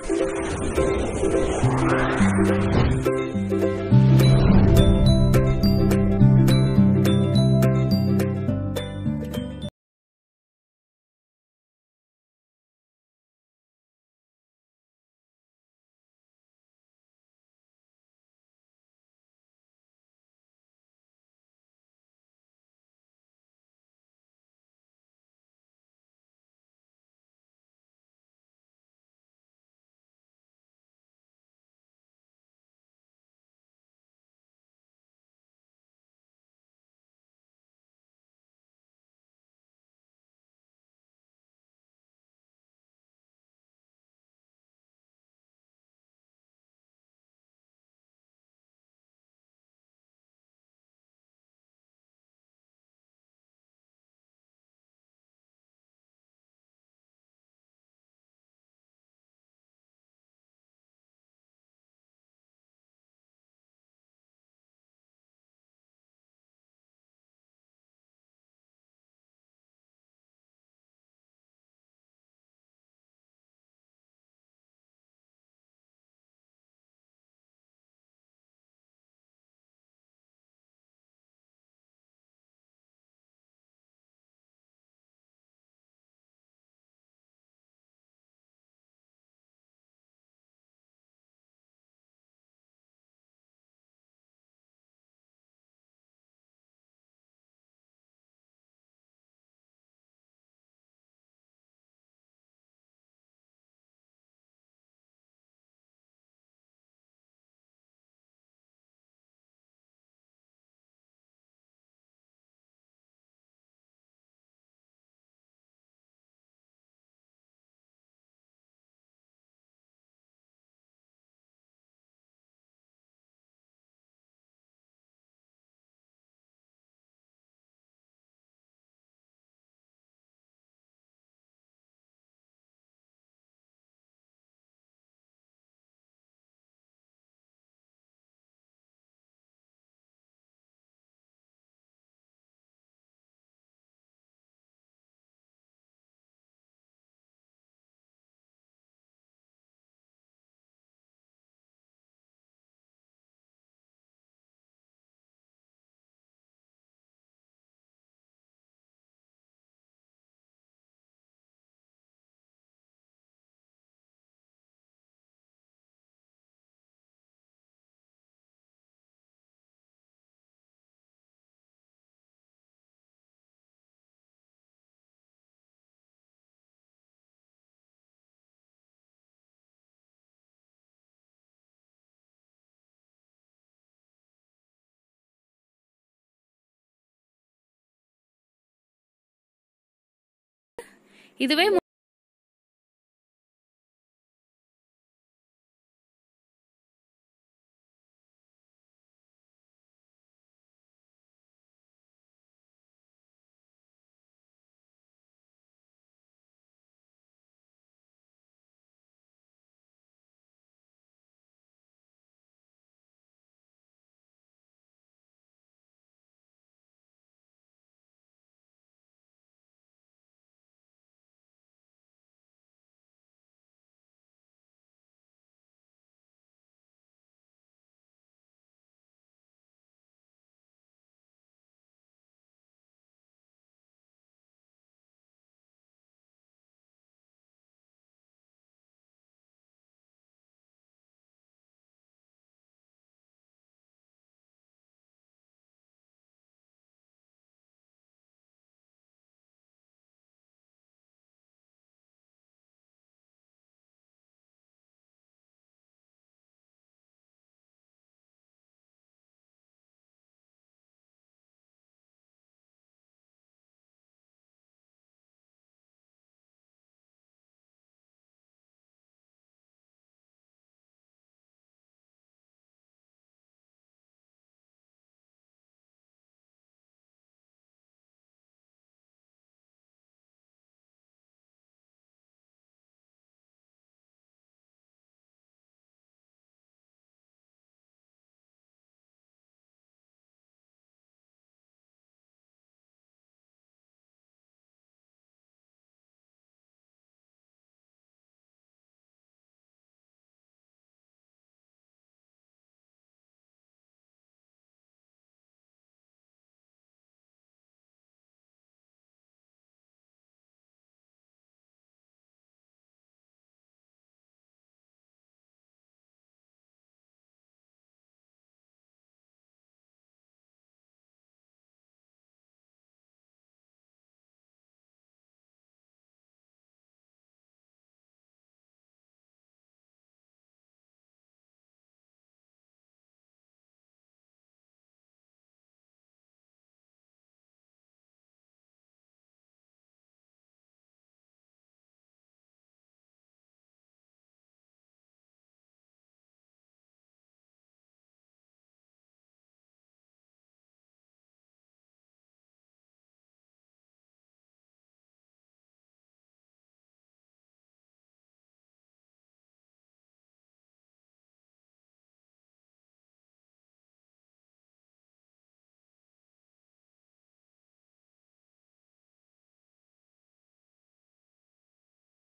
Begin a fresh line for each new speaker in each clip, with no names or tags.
இதுவே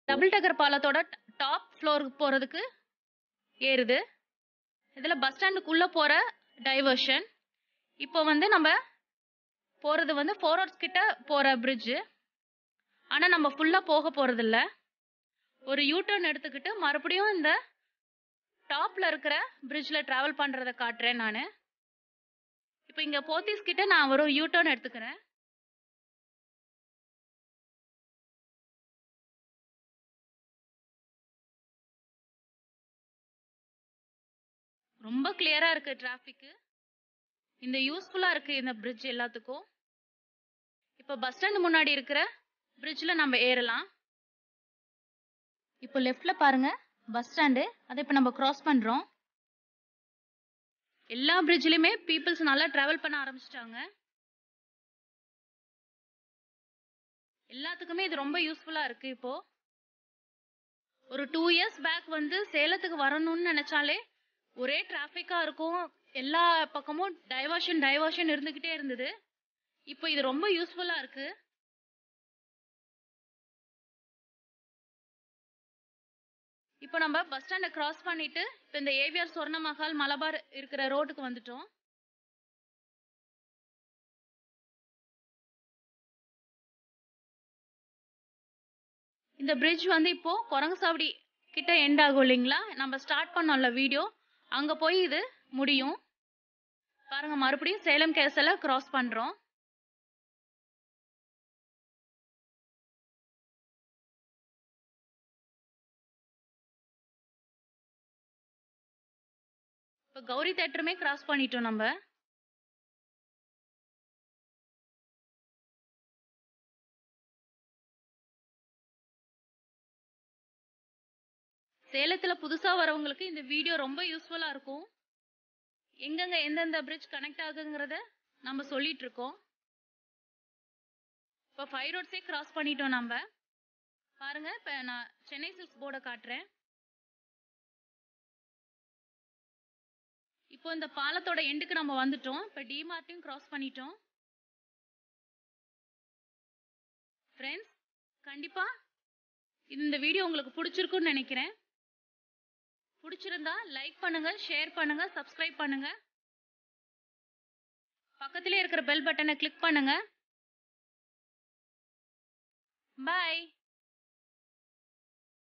டபுள் டக்கர் பாலத்தோட டாப் ஃப்ளோருக்கு போகிறதுக்கு ஏறுது இதில் பஸ் ஸ்டாண்டுக்குள்ளே போகிற டைவர்ஷன் இப்போ வந்து நம்ம போகிறது வந்து ஃபோர் ஹவர்ஸ் கிட்ட போகிற பிரிட்ஜு ஆனால் நம்ம ஃபுல்லாக போக போகிறதில்ல ஒரு யூ டர்ன் எடுத்துக்கிட்டு மறுபடியும் இந்த டாப்பில் இருக்கிற பிரிட்ஜில் ட்ராவல் பண்ணுறத காட்டுறேன் நான் இப்போ இங்கே போத்தீஸ் கிட்ட நான் ஒரு யூ டர்ன் எடுத்துக்கிறேன் ரொம்ப கிளியரா இருக்கு டிராஃபிக் இந்த யூஸ்ஃபுல்லா இருக்கு இந்த பிரிட்ஜ் எல்லாத்துக்கும் இப்போ பஸ் ஸ்டாண்ட் முன்னாடி இருக்கிற பிரிட்ஜ்ல நம்ம ஏறலாம் இப்போ லெஃப்ட்ல பாருங்க பஸ் ஸ்டாண்டு அதை இப்போ நம்ம கிராஸ் பண்றோம் எல்லா பிரிட்ஜ்லயுமே பீப்புள்ஸ் நல்லா டிராவல் பண்ண ஆரம்பிச்சிட்டாங்க எல்லாத்துக்குமே இது ரொம்ப யூஸ்ஃபுல்லா இருக்கு இப்போ ஒரு டூ இயர்ஸ் பேக் வந்து சேலத்துக்கு வரணும்னு நினைச்சாலே ஒரே டிராஃபிக்கா இருக்கும் எல்லா பக்கமும் டைவர்ஷன் டைவர்ஷன் இருந்துகிட்டே இருந்தது இப்போ இது ரொம்ப யூஸ்ஃபுல்லா இருக்கு இப்போ நம்ம பஸ் ஸ்டாண்டை கிராஸ் பண்ணிட்டு இப்போ இந்த ஏவிஆர் சொர்ண மஹால் மலபார் இருக்கிற ரோட்டுக்கு வந்துட்டோம் இந்த பிரிட்ஜ் வந்து இப்போ குரங்குசாவடி கிட்ட எண்ட் ஆகும் இல்லைங்களா நம்ம ஸ்டார்ட் பண்ணோம்ல வீடியோ அங்க போய் இது முடியும் பாருங்க மறுபடியும் சேலம் கேசல கிராஸ் பண்றோம் இப்போ கௌரி தேட்டருமே கிராஸ் பண்ணிட்டோம் நம்ம சேலத்துல புதுசா வரவங்களுக்கு இந்த வீடியோ ரொம்ப யூஸ்ஃபுல்லா இருக்கும் எங்கெங்க எந்தெந்த பிரிட்ஜ் கனெக்ட் ஆகுங்கிறத நம்ம சொல்லிட்டு இருக்கோம் இப்போ ஃபைவ் ரோட்ஸே கிராஸ் பண்ணிட்டோம் நம்ம பாருங்க இப்போ நான் சென்னை சில்க்ஸ் போர்டை காட்டுறேன் இப்போ இந்த பாலத்தோட எண்டுக்கு நம்ம வந்துட்டோம் இப்போ டிமார்ட்டையும் கிராஸ் பண்ணிட்டோம் ஃப்ரெண்ட்ஸ் கண்டிப்பா இந்த வீடியோ உங்களுக்கு பிடிச்சிருக்கும்னு நினைக்கிறேன் பிடிச்சிருந்தா லைக் பண்ணுங்க ஷேர் பண்ணுங்க சப்ஸ்கிரைப் பண்ணுங்க பக்கத்திலே இருக்கிற பெல் பட்டனை கிளிக் பண்ணுங்க பாய்